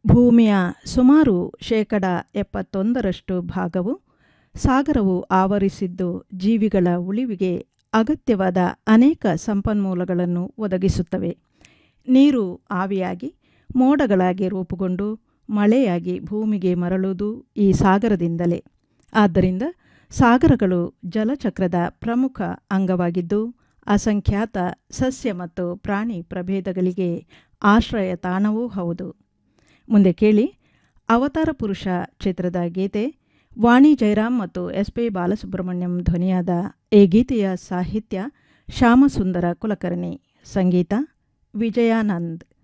ಭೂಮಿಯ ಸುಮಾರು ಶೇಕಡ ಎಪ್ಪತ್ತೊಂದರಷ್ಟು ಭಾಗವು ಸಾಗರವು ಆವರಿಸಿದ್ದು ಜೀವಿಗಳ ಉಳಿವಿಗೆ ಅಗತ್ಯವಾದ ಅನೇಕ ಸಂಪನ್ಮೂಲಗಳನ್ನು ಒದಗಿಸುತ್ತವೆ ನೀರು ಆವಿಯಾಗಿ ಮೋಡಗಳಾಗಿ ರೂಪುಗೊಂಡು ಮಳೆಯಾಗಿ ಭೂಮಿಗೆ ಮರಳುವುದು ಈ ಸಾಗರದಿಂದಲೇ ಆದ್ದರಿಂದ ಸಾಗರಗಳು ಜಲಚಕ್ರದ ಪ್ರಮುಖ ಅಂಗವಾಗಿದ್ದು ಅಸಂಖ್ಯಾತ ಸಸ್ಯ ಮತ್ತು ಪ್ರಾಣಿ ಪ್ರಭೇದಗಳಿಗೆ ಆಶ್ರಯ ತಾಣವೂ ಹೌದು ಮುಂದೆ ಕೇಳಿ ಅವತಾರ ಪುರುಷ ಚಿತ್ರದ ಗೀತೆ ವಾಣಿ ಜಯರಾಮ್ ಮತ್ತು ಎಸ್ ಪಿ ಬಾಲಸುಬ್ರಹ್ಮಣ್ಯಂ ಧ್ವನಿಯಾದ ಈ ಗೀತೆಯ ಸಾಹಿತ್ಯ ಶ್ಯಾಮಸುಂದರ ಕುಲಕರ್ಣಿ ಸಂಗೀತ ವಿಜಯಾನಂದ್